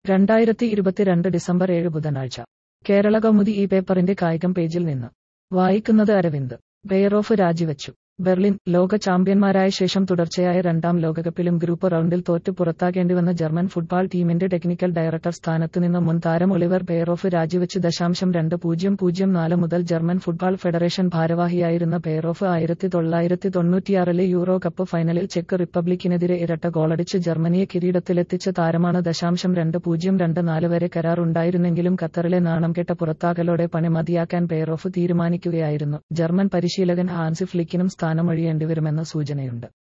രണ്ടായിരത്തി ഇരുപത്തിരണ്ട് ഡിസംബർ ഏഴ് ബുധനാഴ്ച കേരള കൗമുദി ഈ പേപ്പറിന്റെ കായികം പേജിൽ നിന്ന് വായിക്കുന്നത് അരവിന്ദ് ബെയറോഫ് രാജിവച്ചു ബെർലിൻ ലോക ചാമ്പ്യന്മാരായ ശേഷം തുടർച്ചയായ രണ്ടാം ലോകകപ്പിലും ഗ്രൂപ്പ് റൗണ്ടിൽ തോറ്റ് പുറത്താകേണ്ടിവന്ന ജർമ്മൻ ഫുട്ബോൾ ടീമിന്റെ ടെക്നിക്കൽ ഡയറക്ടർ സ്ഥാനത്ത് നിന്ന് മുൻ താരം ഒളിവർ ബെയറോഫ് രാജിവെച്ച് ദശാംശം രണ്ട് പൂജ്യം പൂജ്യം നാല് മുതൽ ജർമ്മൻ ഫുട്ബോൾ ഫെഡറേഷൻ ഭാരവാഹിയായിരുന്ന ബെയറോഫ് ആയിരത്തി തൊള്ളായിരത്തി തൊണ്ണൂറ്റിയാറിലെ യൂറോ കപ്പ് ഫൈനലിൽ ചെക്ക് റിപ്പബ്ലിക്കിനെതിരെ ഇരട്ട ഗോളടിച്ച് ജർമ്മനിയെ കിരീടത്തിലെത്തിച്ച താരമാണ് ദശാംശം രണ്ട് പൂജ്യം രണ്ട് നാല് വരെ കരാർ ഉണ്ടായിരുന്നെങ്കിലും ഖത്തറിലെ നാണം കെട്ട പുറത്താകലോടെ പണി മതിയാക്കാൻ ബെയറോഫ് തീരുമാനിക്കുകയായിരുന്നു ജർമ്മൻ പരിശീലകൻ ഹാൻസി ഫ്ലിക്കിനും സ്ഥാനമൊഴിയേണ്ടിവരുമെന്ന സൂചനയുണ്ട്